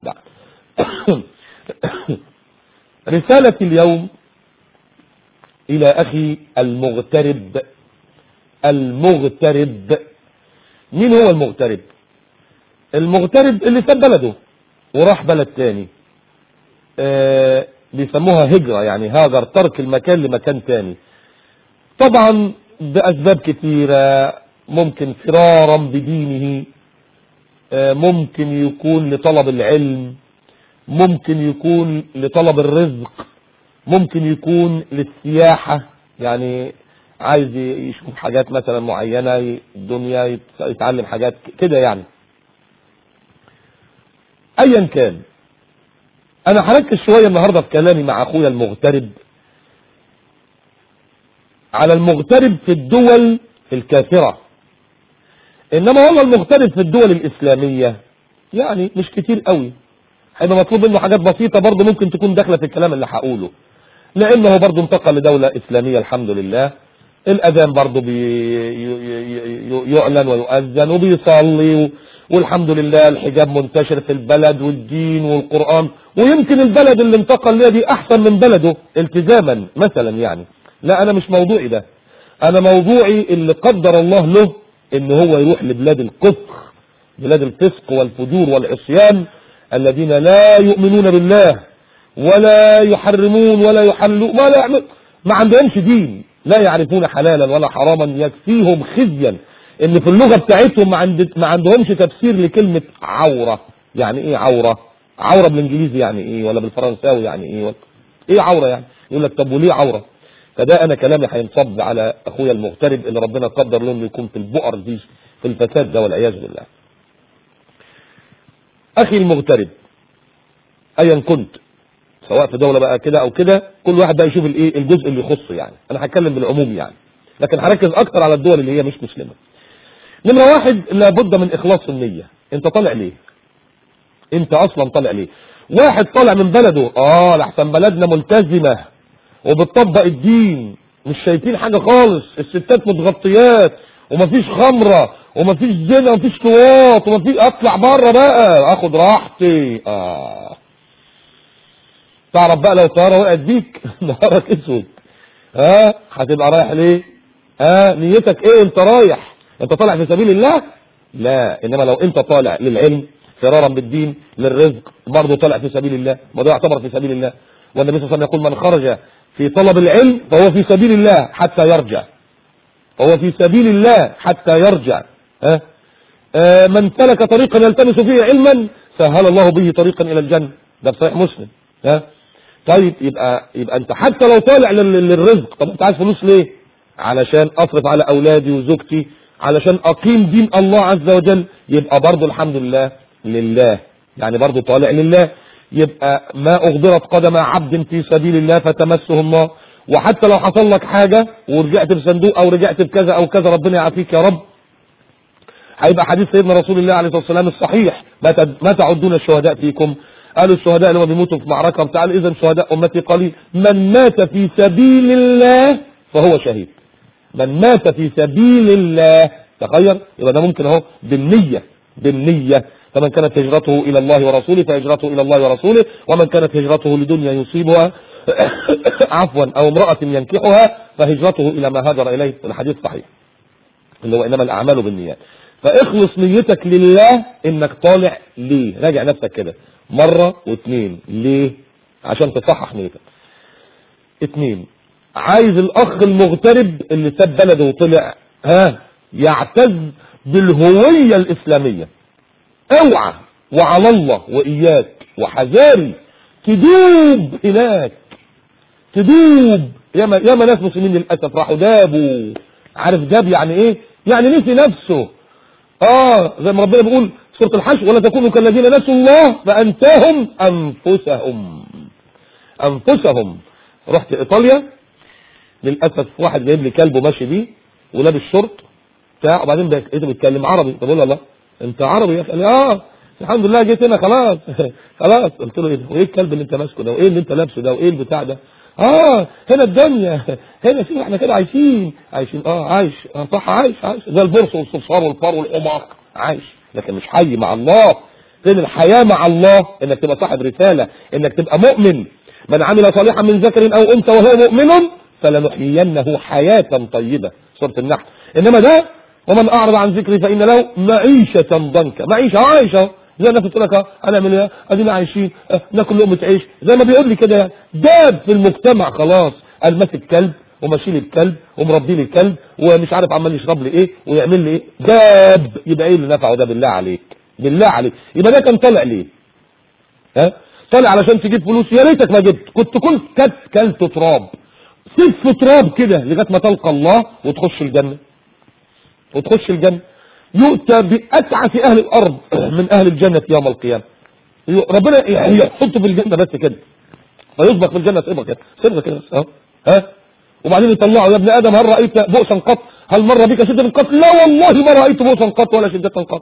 بعد رسالة اليوم إلى أخي المغترب المغترب مين هو المغترب المغترب اللي ساب بلده وراح بلد تاني آه بيسموها هجرة يعني هاجر ترك المكان لمكان تاني طبعا بأسباب كثيرة ممكن فرارا بدينه آه ممكن يكون لطلب العلم ممكن يكون لطلب الرزق ممكن يكون للسياحة يعني عايز يشوف حاجات مثلا معينة الدنيا يتعلم حاجات كده يعني ايا كان انا هركز شوية النهاردة في كلامي مع اخويا المغترب على المغترب في الدول الكافرة انما والله المغترب في الدول الاسلامية يعني مش كتير قوي هيبقى مطلوب منه حاجات بسيطة برضه ممكن تكون داخلة في الكلام اللي هقوله لانه برضه انتقل لدولة اسلامية الحمد لله الاذان برضه يعلن ويؤذن وبيصلي والحمد لله الحجاب منتشر في البلد والدين والقرآن ويمكن البلد اللي انتقل لها دي احسن من بلده التزاما مثلا يعني لا انا مش موضوعي ده انا موضوعي اللي قدر الله له ان هو يروح لبلاد الكفر بلاد الفسق والفجور والعصيان الذين لا يؤمنون بالله ولا يحرمون ولا يحلون ما لا يعمل ما عندهمش دين لا يعرفون حلالا ولا حراما يكفيهم خزيا ان في اللغة بتاعتهم ما, عند... ما عندهمش تفسير لكلمة عورة يعني ايه عورة عورة بالانجليزي يعني ايه ولا بالفرنساوي يعني ايه ولا... ايه عورة يعني يقول لك طب وليه عورة فده انا كلامي هينصب على اخويا المغترب اللي ربنا قدر له انه يكون في البؤر دي في الفساد ده والعياذ بالله اخي المغترب ايا كنت سواء في دولة بقى كده او كده كل واحد بقى يشوف الايه الجزء اللي يخصه يعني انا هتكلم بالعموم يعني لكن هركز اكتر على الدول اللي هي مش مسلمة نمرة واحد لابد من اخلاص النية انت طالع ليه انت اصلا طالع ليه واحد طالع من بلده اه لحسن بلدنا ملتزمة وبتطبق الدين مش شايفين حاجة خالص الستات متغطيات ومفيش خمرة ومفيش زنا ومفيش لواط ومفيش اطلع بره بقى اخد راحتي اه تعرف بقى لو طيارة وقعت بيك نهارك اسود ها هتبقى رايح ليه ها نيتك ايه انت رايح انت طالع في سبيل الله لا انما لو انت طالع للعلم فرارا بالدين للرزق برضه طالع في سبيل الله ما ده يعتبر في سبيل الله والنبي صلى الله عليه وسلم يقول من خرج في طلب العلم فهو في سبيل الله حتى يرجع هو في سبيل الله حتى يرجع ها آه من سلك طريقا يلتمس فيه علما سهل الله به طريقا الى الجنه ده في صحيح مسلم ها طيب يبقى يبقى انت حتى لو طالع للرزق طب انت عايز فلوس ليه علشان اصرف على اولادي وزوجتي علشان اقيم دين الله عز وجل يبقى برضه الحمد لله لله يعني برضه طالع لله يبقى ما اغضرت قدم عبد في سبيل الله فتمسه النار وحتى لو حصل لك حاجة ورجعت بصندوق او رجعت بكذا او كذا ربنا يعافيك يا رب هيبقى حديث سيدنا رسول الله عليه الصلاة والسلام الصحيح ما تعدون الشهداء فيكم قالوا الشهداء اللي هم بيموتوا في معركة بتاع اذا شهداء امتي قليل من مات في سبيل الله فهو شهيد من مات في سبيل الله تخيل يبقى ده ممكن اهو بالنية بالنية فمن كانت هجرته الى الله ورسوله فهجرته الى الله ورسوله ومن كانت هجرته لدنيا يصيبها عفوا او امرأة ينكحها فهجرته الى ما هاجر اليه الحديث صحيح اللي هو انما الاعمال بالنيات فاخلص نيتك لله انك طالع ليه راجع نفسك كده مرة واثنين ليه عشان تصحح نيتك اتنين عايز الاخ المغترب اللي ساب بلده وطلع ها يعتز بالهوية الاسلامية اوعى وعلى الله واياك وحذاري تدوب هناك تدوب ياما ياما ناس مسلمين للاسف راحوا دابوا عارف داب يعني ايه يعني نسي نفسه اه زي ما ربنا بيقول سورة الحشر ولا تكونوا كالذين نسوا الله فانساهم انفسهم انفسهم رحت ايطاليا للاسف واحد جايب لي كلبه ماشي بيه ولابس شورت بتاع وبعدين لقيته بيتكلم عربي طب اقول الله انت عربي يا اخي قال لي اه الحمد لله جيت هنا خلاص خلاص قلت له ايه ده وايه الكلب اللي انت ماسكه ده وايه اللي انت لابسه ده وايه البتاع ده اه هنا الدنيا هنا شوف احنا كده عايشين عايشين اه عايش اه صح عايش عايش زي البرص والصفار والفار والحماق عايش لكن مش حي مع الله فين الحياة مع الله انك تبقى صاحب رسالة انك تبقى مؤمن من عمل صالحا من ذكر او انثى وهو مؤمن فلنحيينه حياة طيبة سورة النحل انما ده ومن اعرض عن ذكري فان له معيشة ضنكا معيشة عايشة زي الناس بتقول لك اه هنعمل ايه ادينا عايشين اه ناكل لقمه عيش زي ما بيقول لي كده يعني داب في المجتمع خلاص قال ماسك كلب وماشي لي الكلب ومربي لي الكلب ومش عارف عمال يشرب لي ايه ويعمل لي ايه داب يبقى ايه اللي نفعه ده بالله عليك بالله عليك يبقى ده كان طالع ليه ها طالع علشان تجيب فلوس يا ريتك ما جبت كنت كنت كلت كلت تراب سف تراب كده لغايه ما تلقى الله وتخش الجنه وتخش الجنه يؤتى بأتعس أهل الأرض من أهل الجنة يوم القيامة ربنا يحطه في الجنة بس كده فيسبق في الجنة صبغة كده صبغة كده ها ها وبعدين يطلعوا يا ابن آدم هل رأيت بؤسا قط هل مر بك شدة قط لا والله ما رأيت بؤسا قط ولا شدة قط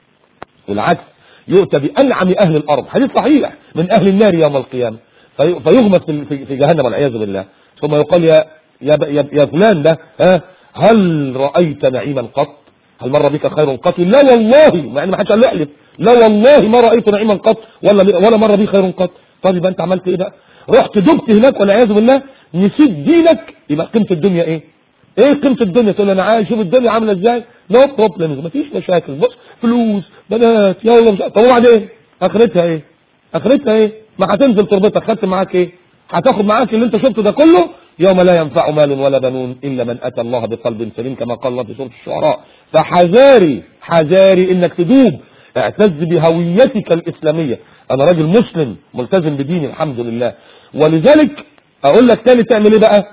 والعكس يؤتى بأنعم أهل الأرض حديث صحيح من أهل النار يوم القيامة في- فيغمس في في جهنم والعياذ بالله ثم يقال يا يا يا, يا فلان ده ها هل رأيت نعيما قط هل مر بك خير قط لا والله مع ان ما حدش قال له احلف لا والله ما رأيت نعيما قط ولا ولا مر بي خير قط طب يبقى انت عملت ايه بقى رحت دبت هناك والعياذ بالله نسيت دينك يبقى قيمة الدنيا ايه ايه قيمة الدنيا تقول انا عايز شوف الدنيا عامله ازاي نو بروبلمز مفيش مشاكل بص فلوس بنات يلا مش طب وبعدين اخرتها ايه اخرتها ايه ما هتنزل تربتك خدت معاك ايه هتاخد معاك اللي انت شفته ده كله يوم لا ينفع مال ولا بنون الا من اتى الله بقلب سليم كما قال الله في سوره الشعراء فحذاري حذاري انك تدوب اعتز بهويتك الاسلاميه انا راجل مسلم ملتزم بديني الحمد لله ولذلك اقول لك تاني تعمل ايه بقى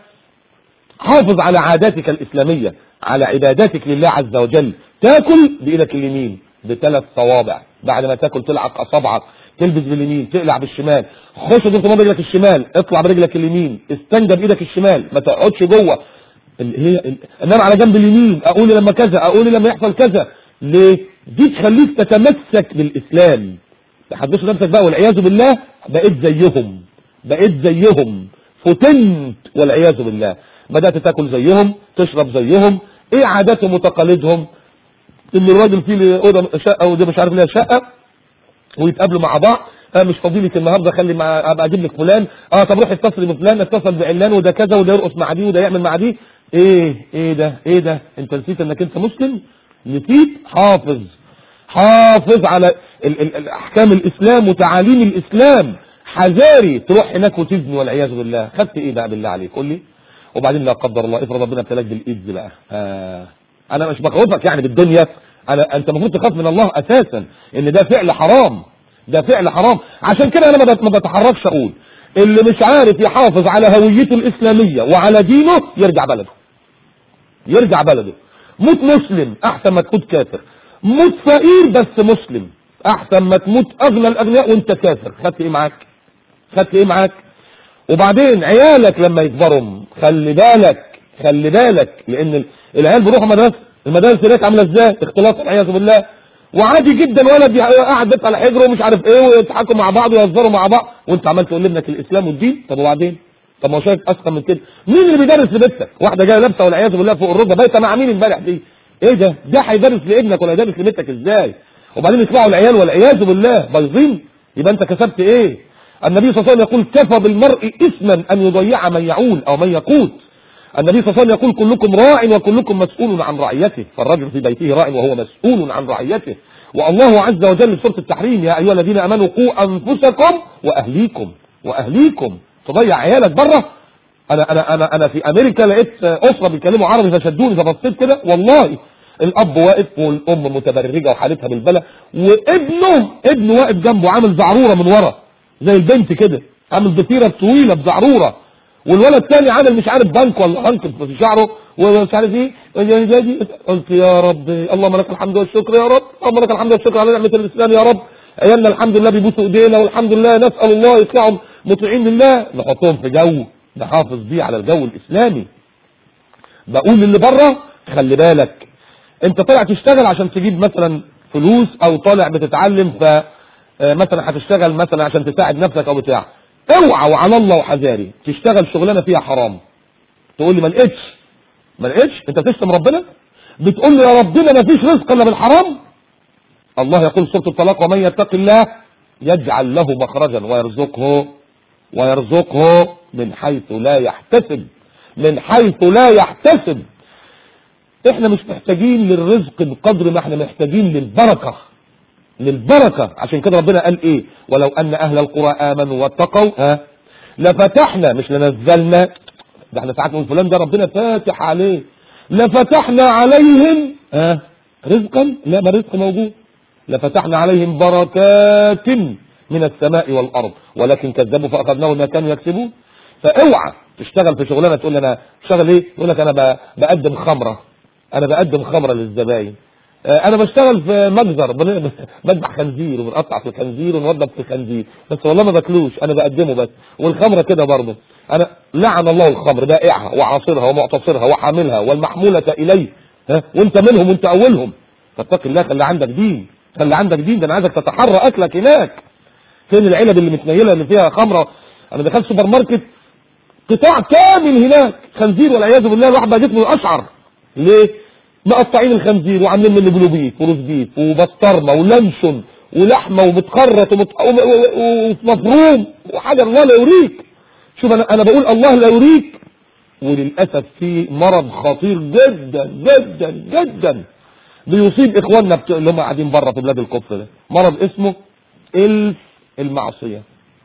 حافظ على عاداتك الإسلامية على عباداتك لله عز وجل تاكل بإيدك اليمين بثلاث صوابع بعد ما تاكل تلعق أصابعك تلبس باليمين تقلع بالشمال خش دكتور برجلك الشمال اطلع برجلك اليمين استنجى بإيدك الشمال ما تقعدش جوه ال- هي ال- انام على جنب اليمين اقول لما كذا اقول لما يحصل كذا ليه دي تخليك تتمسك بالاسلام تحدث نفسك بقى والعياذ بالله بقيت زيهم بقيت زيهم فتنت والعياذ بالله بدأت تاكل زيهم تشرب زيهم ايه عاداتهم وتقاليدهم ان الراجل فيه له اوضه شقه وده مش عارف ليها شقه ويتقابلوا مع بعض آه مش فاضيلك النهارده خلي مع ابقى اجيب لك فلان اه طب روح اتصل بفلان اتصل بعلان وده كذا وده يرقص مع دي وده يعمل مع دي ايه ايه ده ايه ده انت نسيت انك انت مسلم نسيت حافظ حافظ على ال ال ال احكام الاسلام وتعاليم الاسلام حذاري تروح هناك وتزني والعياذ بالله خدت ايه بقى بالله عليك قول لي وبعدين لا قدر الله افرض ربنا ابتلاك بالايدز بقى آه. انا مش بخوفك يعني بالدنيا انا انت المفروض تخاف من الله اساسا ان ده فعل حرام ده فعل حرام عشان كده انا ما بت- ما بتحركش اقول اللي مش عارف يحافظ على هويته الاسلاميه وعلى دينه يرجع بلده يرجع بلده موت مسلم احسن ما تموت كافر موت فقير بس مسلم احسن ما تموت اغنى الاغنياء وانت كافر خدت ايه معاك خدت ايه معاك وبعدين عيالك لما يكبروا خلي بالك خلي بالك لان ال- العيال بيروحوا مدرسه المدارس هناك عامله ازاي اختلاط والعياذ بالله وعادي جدا ولد يع- قاعد بيت على حجره ومش عارف ايه ويضحكوا مع بعض ويهزروا مع بعض وانت عمال تقول لابنك الاسلام والدين طب وبعدين طب ما هو شايف اسخن من كده مين اللي بيدرس لبنتك واحده جايه لابسه والعياذ بالله فوق الركبه بايته مع مين امبارح دي ايه ده ده هيدرس لابنك ولا هيدرس لبنتك ازاي وبعدين يطلعوا العيال والعياذ بالله بايظين يبقى انت كسبت ايه النبي صلى الله عليه وسلم يقول كفى بالمرء اثما ان يضيع من يعول او من يقوت النبي صلى الله عليه وسلم يقول كلكم راع وكلكم مسؤول عن رعيته فالرجل في بيته راع وهو مسؤول عن رعيته والله عز وجل في سوره التحريم يا ايها الذين امنوا قوا انفسكم واهليكم واهليكم تضيع عيالك بره انا انا انا انا في امريكا لقيت اسره بيتكلموا عربي فشدوني فبصيت كده والله الاب واقف والام متبرجه وحالتها بالبلا وابنه ابنه واقف جنبه عامل زعروره من ورا زي البنت كده عامل ضفيره طويله بزعروره والولد الثاني عامل مش عارف بنك ولا بنك في شعره ومش عارف ايه وجاي- جاي- قلت يا رب اللهم لك الحمد والشكر يا رب اللهم لك الحمد والشكر على نعمه الاسلام يا رب عيالنا الحمد لله بيبوسوا ايدينا والحمد لله نسال الله يطلعوا مطيعين لله نحطهم في جو نحافظ بيه على الجو الاسلامي بقول للي بره خلي بالك انت طالع تشتغل عشان تجيب مثلا فلوس او طالع بتتعلم ف آه، مثلا هتشتغل مثلا عشان تساعد نفسك او بتاع اوعى وعلى الله وحذاري تشتغل شغلانه فيها حرام تقول لي ما لقيتش ما لقيتش انت بتشتم ربنا بتقول لي يا ربنا ما فيش رزق الا بالحرام الله يقول سورة الطلاق ومن يتق الله يجعل له مخرجا ويرزقه ويرزقه من حيث لا يحتسب من حيث لا يحتسب احنا مش محتاجين للرزق بقدر ما احنا محتاجين للبركة للبركة عشان كده ربنا قال ايه ولو ان اهل القرى امنوا واتقوا ها لفتحنا مش لنزلنا ده احنا ساعات نقول فلان ده ربنا فاتح عليه لفتحنا عليهم ها رزقا لا ما رزق موجود لفتحنا عليهم بركات من السماء والارض ولكن كذبوا فاخذناهم ما كانوا يكسبون فاوعى تشتغل في شغلانه تقول لي انا اشتغل ايه يقول لك انا ب- بقدم خمره انا بقدم خمره للزباين آه، انا بشتغل في مجزر بن- بذبح خنزير وبنقطع في خنزير ونوضب في خنزير بس والله ما باكلوش انا بقدمه بس والخمره كده برضه انا لعن الله الخمر بائعها وعاصرها ومعتصرها وحاملها والمحموله اليه ها وانت منهم وانت اولهم فاتق الله خلي عندك دين خلي عندك دين ده انا عايزك تتحرى اكلك هناك فين العلب اللي متنيله اللي فيها خمره انا دخلت سوبر ماركت قطاع كامل هناك خنزير والعياذ بالله الواحد بقى جسمه اشعر ليه مقطعين الخنزير وعاملين منه جلوبيف وروز بيف وبسطرمه ولانشون ولحمه ومتخرط ومت... و- و- و- ومفروم وحاجه الله لا يوريك شوف انا انا بقول الله لا يوريك وللاسف في مرض خطير جدا جدا جدا بيصيب اخواننا بتوع اللي هم قاعدين بره في بلاد الكفر ده مرض اسمه الف المعصيه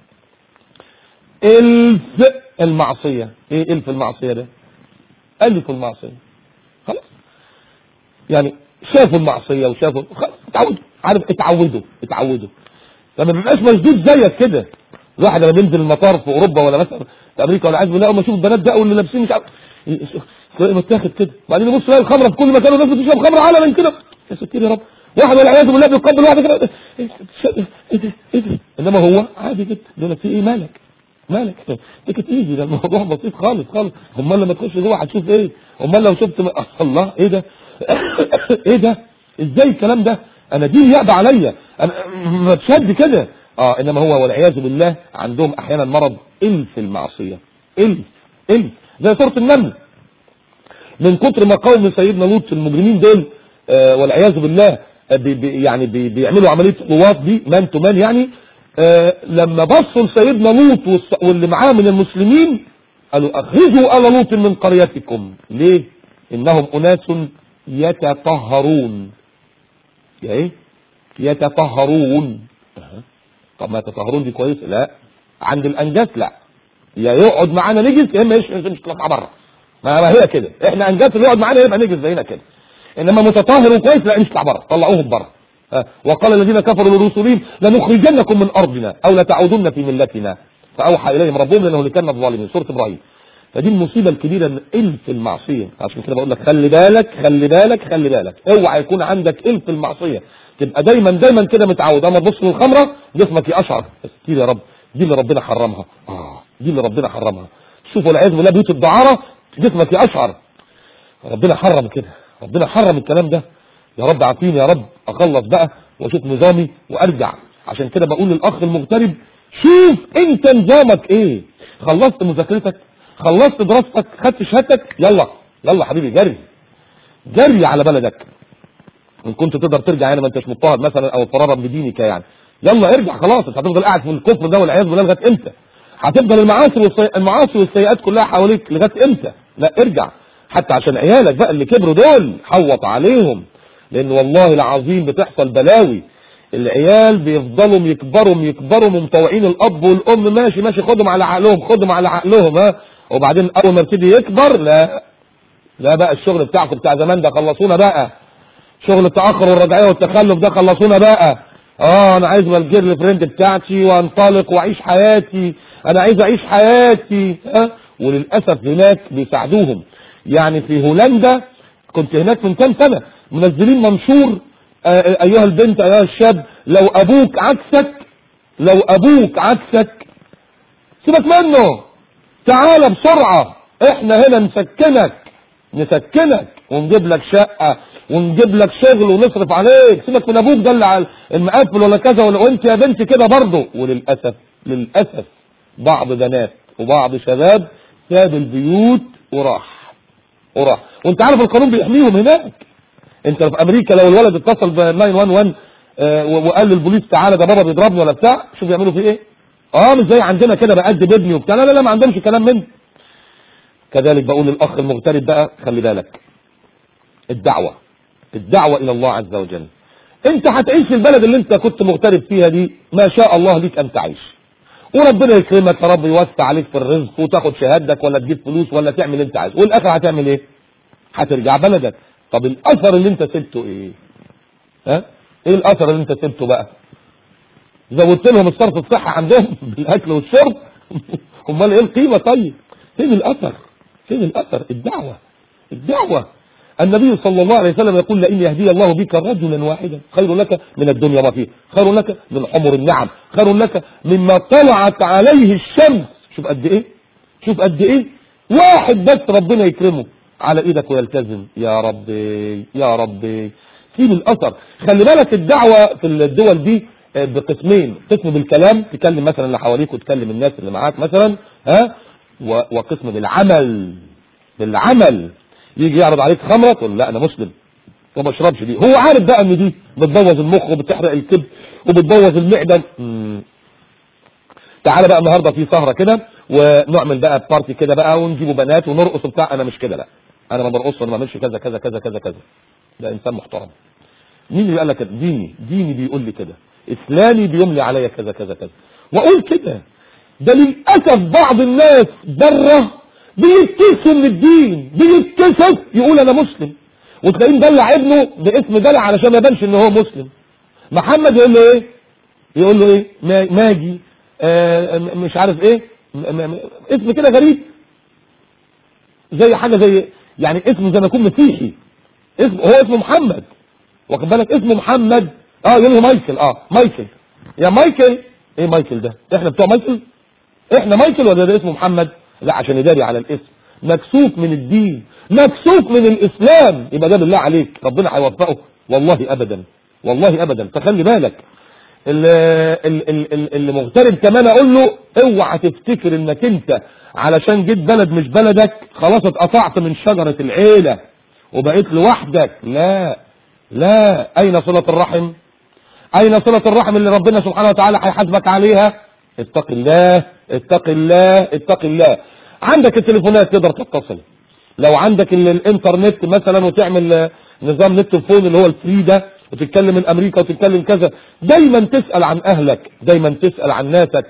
الف المعصيه ايه الف المعصيه ده الف المعصيه خلاص يعني شافوا المعصيه وشافوا خلاص اتعودوا عارف اتعودوا اتعودوا فما بيبقاش مشدود زيك كده الواحد لما بينزل المطار في اوروبا ولا مثلا في امريكا ولا عايز بالله اول ما يشوف البنات ده واللي لابسين مش عارف تلاقيه متاخد كده وبعدين يبص يلاقي الخمره في كل مكان والناس بتشرب خمره علنا كده يا ستير يا رب واحد والعياذ بالله بيقبل واحده كده ايه ده ايه ده انما هو عادي جدا يقول لك في ايه مالك مالك تكت ايدي ده الموضوع بسيط خالص خالص امال لما تخش جوه هتشوف ايه امال لو شفت م... الله ايه ده ايه ده ازاي الكلام ده انا دين يقضى عليا انا ما تشد كده اه انما هو والعياذ بالله عندهم احيانا مرض الف المعصيه الف الف زي سوره النمل من كتر ما قوم سيدنا لوط المجرمين دول آه والعياذ بالله آه بي بي يعني بي بيعملوا عمليه لواط دي مان تو مان يعني آه لما بصوا لسيدنا لوط والص- واللي معاه من المسلمين قالوا اخرجوا ال لوط من قريتكم ليه انهم اناس يتطهرون يا ايه يتطهرون أها. طب ما يتطهرون دي كويس لا عند الانجاس لا يا يقعد معانا نجس يا اما يش- مش يطلع بره ما ما هي كده احنا انجاس اللي يقعد معانا يبقى نجس زينا كده انما متطهر وكويس لا يطلع بره طلعوهم بره ها. وقال الذين كفروا لرسلهم لنخرجنكم من ارضنا او لتعودن في ملتنا فاوحى اليهم ربهم لانه كان الظالمين سوره ابراهيم فدي المصيبه الكبيره ان الف المعصيه عشان كده بقول لك خلي بالك خلي بالك خلي بالك اوعى يكون عندك الف المعصيه تبقى دايما دايما كده متعود اما تبص للخمره جسمك يقشعر كتير يا رب دي اللي ربنا حرمها اه دي اللي ربنا حرمها شوفوا والعياذ بالله بيوت الدعاره جسمك يقشعر ربنا حرم كده ربنا حرم الكلام ده يا رب عافيني يا رب اخلص بقى واشوف نظامي وارجع عشان كده بقول للاخ المغترب شوف انت نظامك ايه خلصت مذاكرتك خلصت دراستك خدت شهادتك يلا يلا حبيبي جري جري على بلدك ان كنت تقدر ترجع يعني ما انتش مضطهد مثلا او فرارا بدينك يعني يلا ارجع خلاص انت هتفضل قاعد في الكفر ده والعياذ بالله لغايه امتى هتفضل المعاصي والسي... المعاصي والسيئات كلها حواليك لغايه امتى لا ارجع حتى عشان عيالك بقى اللي كبروا دول حوط عليهم لان والله العظيم بتحصل بلاوي العيال بيفضلوا يكبروا يكبروا مطوعين الاب والام ماشي ماشي خدهم على عقلهم خدهم على عقلهم ها وبعدين اول ما يبتدي يكبر لا لا بقى الشغل بتاعكم بتاع زمان ده خلصونا بقى شغل التاخر والرجعيه والتخلف ده خلصونا بقى اه انا عايز الجيرل فريند بتاعتي وانطلق واعيش حياتي انا عايز اعيش حياتي ها وللاسف هناك بيساعدوهم يعني في هولندا كنت هناك من كام سنه منزلين منشور آه ايها البنت ايها الشاب لو ابوك عكسك لو ابوك عكسك سيبك منه تعال بسرعه احنا هنا نسكنك نسكنك ونجيب لك شقه ونجيب لك شغل ونصرف عليك سيبك من ابوك ده اللي على المقفل ولا كذا ولا وانت يا بنت كده برضه وللاسف للاسف بعض بنات وبعض شباب ساب البيوت وراح وراح وانت عارف القانون بيحميهم هناك انت في امريكا لو الولد اتصل ب 911 آه، و- وقال للبوليس تعالى ده بابا بيضربني ولا بتاع شوف بيعملوا فيه ايه اه مش زي عندنا كده بأدب ابني وبتاع لا لا لا ما عندهمش كلام من كذلك بقول للاخ المغترب بقى خلي بالك الدعوة الدعوة الى الله عز وجل انت هتعيش في البلد اللي انت كنت مغترب فيها دي ما شاء الله ليك ان تعيش وربنا يكرمك يا رب يوسع عليك في الرزق وتاخد شهادتك ولا تجيب فلوس ولا تعمل اللي انت عايزه والاخر هتعمل ايه هترجع بلدك طب الاثر اللي انت سبته ايه ها ايه الاثر اللي انت سبته بقى زودت لهم الصرف الصحي عندهم بالاكل والشرب امال ايه القيمه طيب فين الاثر فين الاثر الدعوه الدعوه النبي صلى الله عليه وسلم يقول لئن يهدي الله بك رجلا واحدا خير لك من الدنيا وما فيها خير لك من حمر النعم خير لك مما طلعت عليه الشمس شوف قد ايه شوف قد ايه واحد بس ربنا يكرمه على ايدك ويلتزم يا ربي يا ربي سيب الاثر خلي بالك الدعوه في الدول دي آه، بقسمين قسم بالكلام تكلم مثلا اللي حواليك وتكلم الناس اللي معاك مثلا ها و- وقسم بالعمل بالعمل يجي يعرض عليك خمره تقول لا انا مسلم وما اشربش دي هو عارف بقى ان دي بتبوظ المخ وبتحرق الكبد وبتبوظ المعده مم. تعالى بقى النهارده في سهره كده ونعمل بقى بارتي كده بقى ونجيبوا بنات ونرقص وبتاع انا مش كده لا انا ما برقصش انا ما بعملش كذا كذا كذا كذا كذا ده انسان محترم مين اللي قال لك كده؟ ديني ديني بيقول لي كده اسلامي بيملي عليا كذا كذا كذا واقول كده ده للاسف بعض الناس بره بيتكسوا من الدين بيتكسوا يقول انا مسلم وتلاقيه مدلع ابنه باسم دلع علشان ما يبانش ان هو مسلم محمد يقول له ايه يقول له ايه ما- ماجي آه م- مش عارف ايه م- م- م- اسم كده غريب زي حاجه زي يعني اسمه زي ما يكون مسيحي اسم هو اسمه محمد واخد بالك اسمه محمد اه يقول له مايكل اه مايكل يا مايكل ايه مايكل ده احنا بتوع مايكل احنا مايكل ولا ده اسمه محمد لا عشان يداري على الاسم مكسوف من الدين مكسوف من الاسلام يبقى ده بالله عليك ربنا هيوفقه والله ابدا والله ابدا فخلي بالك اللي, اللي, اللي مغترب كمان اقول له اوعى تفتكر انك انت علشان جيت بلد مش بلدك خلاص اتقطعت من شجرة العيلة وبقيت لوحدك لا لا اين صلة الرحم اين صلة الرحم اللي ربنا سبحانه وتعالى هيحاسبك عليها اتق الله اتق الله اتق الله عندك التليفونات تقدر تتصل لو عندك ال- الانترنت مثلا وتعمل آه، نظام نت فون اللي هو الفري ده وتتكلم من امريكا وتتكلم كذا دايما تسأل عن اهلك دايما تسأل عن ناسك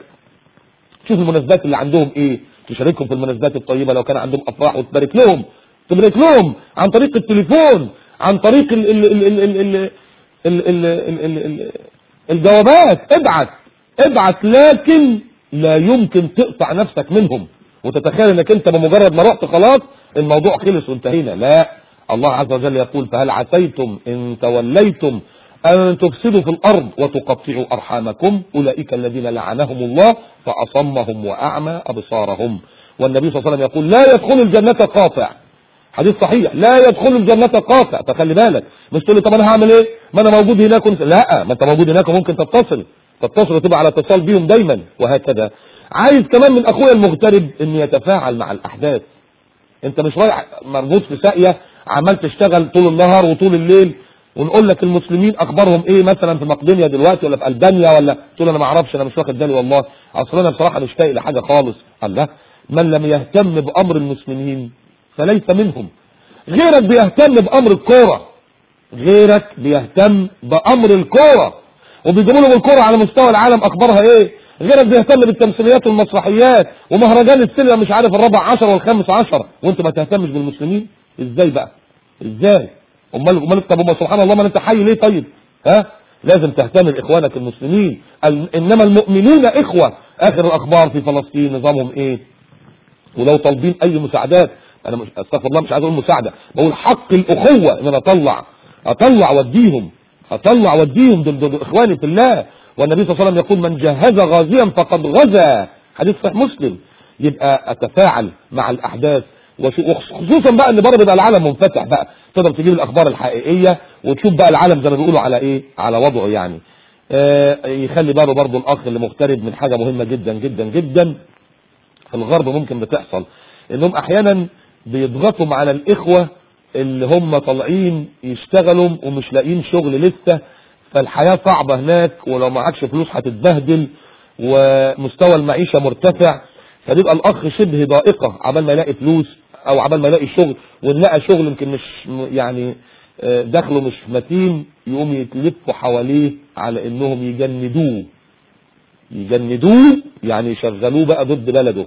تشوف المناسبات اللي عندهم ايه تشاركهم في المناسبات الطيبة لو كان عندهم افراح وتبارك لهم تبارك لهم عن طريق التليفون عن طريق ال ال ال ال ال ال ال ال ال ال ال الجوابات ابعت ابعت لكن لا يمكن تقطع نفسك منهم وتتخيل انك انت بمجرد ما رحت خلاص الموضوع خلص وانتهينا لا الله عز وجل يقول فهل عسيتم ان توليتم أن تفسدوا في الأرض وتقطعوا أرحامكم أولئك الذين لعنهم الله فأصمهم وأعمى أبصارهم والنبي صلى الله عليه وسلم يقول لا يدخل الجنة قاطع حديث صحيح لا يدخل الجنة قاطع فخلي بالك مش تقول لي طب انا هعمل ايه ما انا موجود هناك ونس... لا ما انت موجود هناك وممكن تتصل تتصل وتبقى على اتصال بيهم دايما وهكذا عايز كمان من اخويا المغترب ان يتفاعل مع الاحداث انت مش رايح مربوط في ساقيه عمال تشتغل طول النهار وطول الليل ونقول لك المسلمين اخبارهم ايه مثلا في مقدونيا دلوقتي ولا في البانيا ولا تقول انا ما اعرفش انا مش واخد بالي والله اصل انا بصراحه مش لاقي لحاجه خالص الله من لم يهتم بامر المسلمين فليس منهم غيرك بيهتم بامر الكوره غيرك بيهتم بامر الكوره وبيجيبوا لهم الكوره على مستوى العالم اخبارها ايه غيرك بيهتم بالتمثيليات والمسرحيات ومهرجان السينما مش عارف الرابع عشر والخامس عشر وانت ما تهتمش بالمسلمين ازاي بقى ازاي امال امال طب أمال سبحان الله ما انت حي ليه طيب ها لازم تهتم باخوانك المسلمين ال- انما المؤمنون اخوه اخر الاخبار في فلسطين نظامهم ايه ولو طالبين اي مساعدات انا مش استغفر الله مش عايز اقول مساعده بقول حق الاخوه ان انا اطلع اطلع واديهم اطلع واديهم دول, دول اخواني في الله والنبي صلى الله عليه وسلم يقول من جهز غازيا فقد غزا حديث صحيح مسلم يبقى اتفاعل مع الاحداث وشو- وخصوصا بقى ان بره بيبقى العالم منفتح بقى تقدر تجيب الاخبار الحقيقيه وتشوف بقى العالم زي ما بيقولوا على ايه على وضعه يعني آه يخلي باله برضه الاخ اللي مغترب من حاجه مهمه جدا جدا جدا في الغرب ممكن بتحصل انهم احيانا بيضغطوا على الاخوة اللي هم طالعين يشتغلوا ومش لاقيين شغل لسه فالحياة صعبة هناك ولو معكش فلوس هتتبهدل ومستوى المعيشة مرتفع فبيبقى الاخ شبه ضائقة عبال ما يلاقي فلوس او عبال ما يلاقي شغل وان لقى شغل يمكن مش يعني آه، دخله مش متين يقوم يتلفوا حواليه على انهم يجندوه يجندوه يعني يشغلوه بقى ضد بلده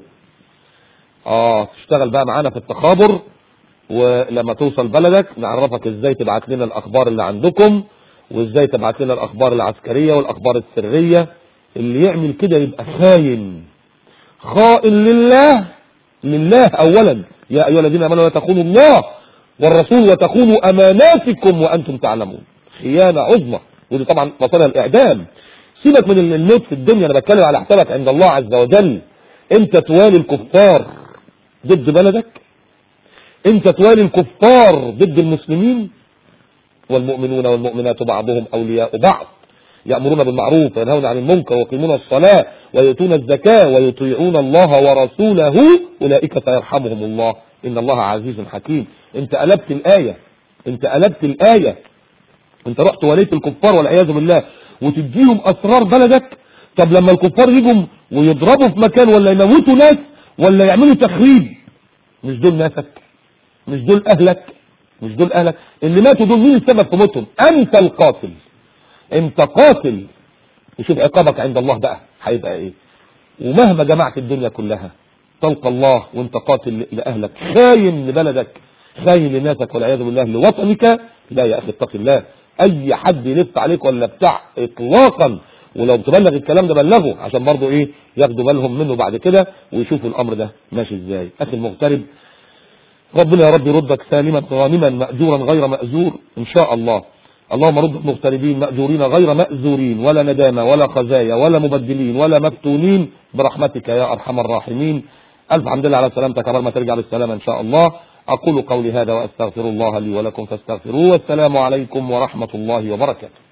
اه تشتغل بقى معانا في التخابر ولما توصل بلدك نعرفك ازاي تبعت لنا الاخبار اللي عندكم وازاي تبعت لنا الاخبار العسكرية والاخبار السرية اللي يعمل كده يبقى خاين خائن لله لله اولا يا ايها الذين امنوا لا تخونوا الله والرسول وتخونوا اماناتكم وانتم تعلمون خيانة عظمى ودي طبعا مصادر الاعدام سيبك من الموت في الدنيا انا بتكلم على حسابك عند الله عز وجل انت توالي الكفار ضد بلدك انت توالي الكفار ضد المسلمين والمؤمنون والمؤمنات بعضهم اولياء بعض يأمرون بالمعروف وينهون عن المنكر ويقيمون الصلاة ويؤتون الزكاة ويطيعون الله ورسوله أولئك سيرحمهم الله إن الله عزيز حكيم انت قلبت الآية انت قلبت الآية انت رحت وليت الكفار والعياذ بالله وتديهم أسرار بلدك طب لما الكفار يجوا ويضربوا في مكان ولا يموتوا ناس ولا يعملوا تخريب مش دول ناسك مش دول أهلك مش دول أهلك اللي ماتوا دول مين السبب في موتهم أنت القاتل انت قاتل وشوف عقابك عند الله بقى هيبقى ايه ومهما جمعت الدنيا كلها تلقى الله وانت قاتل لأهلك خاين لبلدك خاين لناسك والعياذ بالله لوطنك لا يا أخي اتق الله أي حد يلف عليك ولا بتاع إطلاقا ولو تبلغ الكلام ده بلغه عشان برضه إيه ياخدوا بالهم منه بعد كده ويشوفوا الأمر ده ماشي إزاي أخي المغترب ربنا يا رب يردك سالما غانما مأجورا غير مأجور إن شاء الله اللهم رد المغتربين مأجورين غير مأزورين ولا ندامة ولا خزايا ولا مبدلين ولا مفتونين برحمتك يا أرحم الراحمين ألف حمد لله على سلامتك قبل ما ترجع بالسلامة إن شاء الله أقول قولي هذا وأستغفر الله لي ولكم فاستغفروه والسلام عليكم ورحمة الله وبركاته